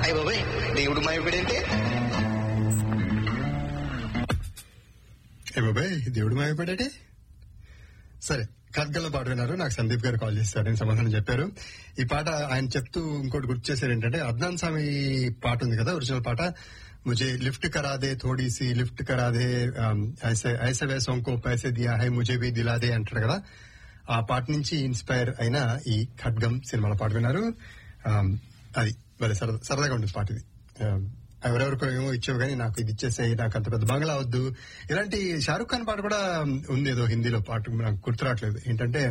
అయ్య బాబాయ్ దేవుడు మాయపడేంటే ఏ బాబాయ్ దేవుడు మాయపడాడే సరే ఖడ్గల్లో పాట విన్నారు నాకు సందీప్ గారు కాల్ చేస్తారు నేను సమాధానం చెప్పారు ఈ పాట ఆయన చెప్తూ ఇంకోటి గుర్తు చేశారు ఏంటంటే అద్నాన్ స్వామి పాట ఉంది కదా ఒరిజినల్ పాట ముझे లిఫ్ట్ కరాదే థోడీ సి లిఫ్ట్ కరాదే ఆమ్, ఐసే ఐసే వేసోం కో పైసే దియా హై ముझे भी దిలాదే అంటాడు కదా ఆ పాట నుంచి ఇన్స్పైర్ అయిన ఈ ఖడ్గం సినిమాలో పాట విన్నారు ఆమ్, అది భలే సరదా సరదాగా ఉంటుంది పాట ఇది ఆమ్, ఎవరెవరికో ఏమో ఇచ్చావు కానీ నాకు ఇది ఇచ్చేసాయి నాకు అంత పెద్ద బంగ్లా వద్దు ఇలాంటి షారుఖ్ ఖాన్ పాట కూడా ఉంది ఏదో హిందీలో పాట నాకు గుర్తు రావట్లేదు ఏంటంటే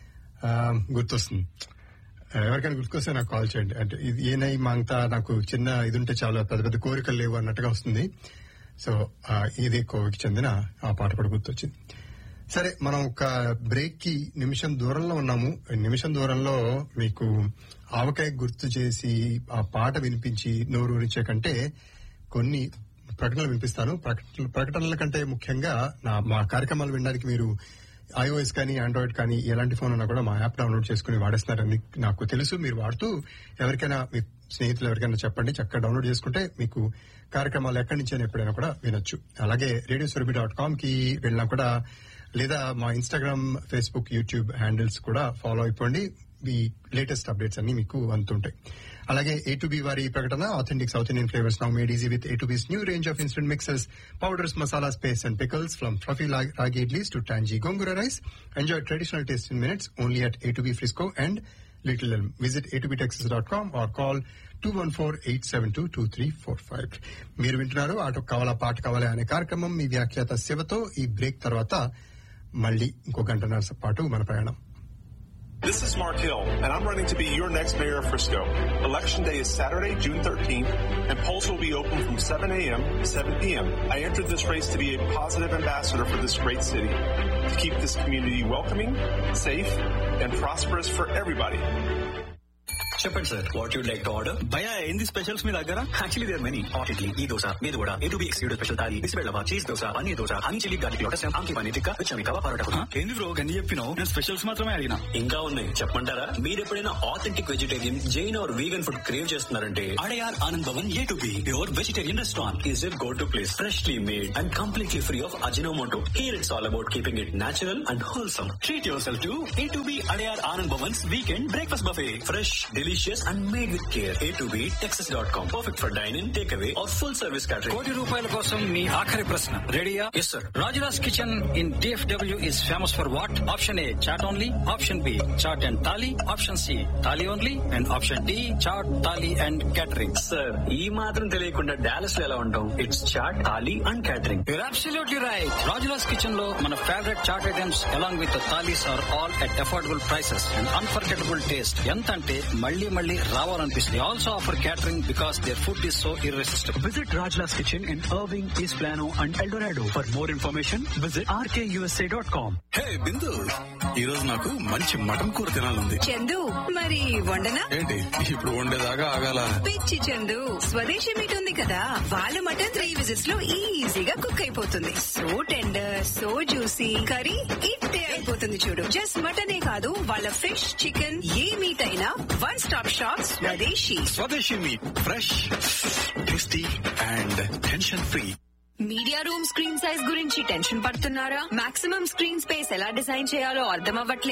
ఆ, గుర్తొస్తుంది ఎవరికైనా గుర్తుకొస్తే నాకు కాల్ చేయండి అంటే ఇది ఏనై మాంగతా నాకు చిన్న ఇది ఉంటే చాలా పెద్ద పెద్ద కోరికలు లేవు అన్నట్టుగా వస్తుంది సో ఆ, ఇది కోవికి చెందిన ఆ పాట కూడా గుర్తొచ్చింది సరే మనం ఒక బ్రేక్ కి నిమిషం దూరంలో ఉన్నాము నిమిషం దూరంలో మీకు ఆవకాయ గుర్తు చేసి ఆ పాట వినిపించి నోరు ఊరించే కంటే కొన్ని ప్రకటనలు వినిపిస్తాను ప్రకటనల- ప్రకటనల కంటే ముఖ్యంగా నా మా కార్యక్రమాలు వినడానికి మీరు ఐఓఎస్ కానీ ఆండ్రాయిడ్ కానీ ఎలాంటి ఫోన్ ఉన్నా కూడా మా యాప్ డౌన్లోడ్ చేసుకుని వాడేస్తున్నారని నాకు తెలుసు మీరు వాడుతూ ఎవరికైనా మీ స్నేహితులు ఎవరికైనా చెప్పండి చక్కగా డౌన్లోడ్ చేసుకుంటే మీకు కార్యక్రమాలు ఎక్కడి నుంచి అయినా ఎప్పుడైనా కూడా వినొచ్చు అలాగే రేడియో సురభి డాట్ కామ్ కి వెళ్ళినా కూడా లేదా మా ఇన్స్టాగ్రామ్ ఫేస్బుక్ యూట్యూబ్ హ్యాండిల్స్ కూడా ఫాలో అయిపోండి ఈ లేటెస్ట్ అప్డేట్స్ అన్ని మీకు అందుతుంటాయి అలాగే ఏ టు బి వారి ప్రకటన authentic south Indian flavours now made easy with A to B's new range of instant mixes powders masala spices and pickles from fluffy ragi idlis to tangy gongura rice enjoy traditional taste in minutes only at A to B Frisco and Little Elm visit A to B Texas dot com or call two one four eight seven two two three four five మీరు వింటున్నారు auto కావాలా పాట కావాలా అనే కార్యక్రమం మీ వ్యాఖ్యాత శివతో ఈ break తర్వాత మళ్ళీ ఇంకో గంటన్నర పాటు మన ప్రయాణం This is Mark Hill, and I'm running to be your next mayor of Frisco. Election day is Saturday, June 13th, and polls will be open from 7 a.m. to 7 p.m. I entered this race to be a positive ambassador for this great city, to keep this community welcoming, safe, and prosperous for everybody. చెప్పండి sir what you'd like to order భయ ఏంది specials మీ దగ్గర actually there many hot idli ఈ దోశ మీద కూడా A to B exclusive special thali బిస్బెల్లవా cheese dosa paneer dosa honey chilli garlic lotus ఆంకి పన్నీర్ టిక్కా విచమి కవా పరోటా ఏంది బ్రో గన్ని చెప్పినావు నేను స్పెషల్స్ మాత్రమే అడిగినా ఇంకా ఉన్నాయి చెప్పమంటారా మీరు ఎప్పుడైనా authentic vegetarian Jain or vegan food crave చేస్తున్నారంటే Adyar Anand Bhavan A to B your vegetarian restaurant is your go to place freshly made and completely free of Ajinomoto here it's all about keeping it natural and wholesome treat yourself to A to B Adyar Anand Bhavan's weekend breakfast buffet fresh delicious and made with care A to B Texas dot com perfect for dyne in take away or full service catering కోటి రూపాయల కోసం మీ ఆఖరి ప్రశ్న రెడీయా yes sir Rajula's Kitchen in DFW is famous for what option A chaat only option B chaat and thali option C thali only and option D chaat thali and catering sir ఈ మాత్రం తెలియకుండా డాలస్ లో ఎలా ఉంటాం it's chaat thali and catering You're absolutely right. Rajula's Kitchen లో మన favourite chaat items along with the thalis are all at affordable prices and unforgettable taste. ఎంత అంటే మళ్ళీ మళ్ళీ రావాలనిపిస్తుంది. They also offer catering because their food is so irresistible. Visit Rajla's Kitchen in Irving, East Plano, and El Dorado. For more information, visit rkusa.com. హే బిందు ఈ రోజు నాకు మంచి mutton కూర తినాలంది చందు మరి వండనా ఏంటి ఇప్పుడు వండేదాకా ఆగాల పిచ్చి చందు స్వదేశీ మీట్ ఉంది కదా వాళ్ళ మటన్ త్రీ విజిట్స్ లో ఈజీగా కుక్ అయిపోతుంది so tender so juicy curry ఇట్టే అయిపోతుంది చూడు జస్ట్ మటనే కాదు వాళ్ళ ఫిష్ చికెన్ ఏ మీట్ అయినా one stop shop Swadeshi Swadeshi meat fresh tasty and tension free media room screen size గురించి టెన్షన్ పడుతున్నారా మాక్సిమం స్క్రీన్ స్పేస్ ఎలా డిజైన్ చేయాలో అర్థం అవ్వట్లేదు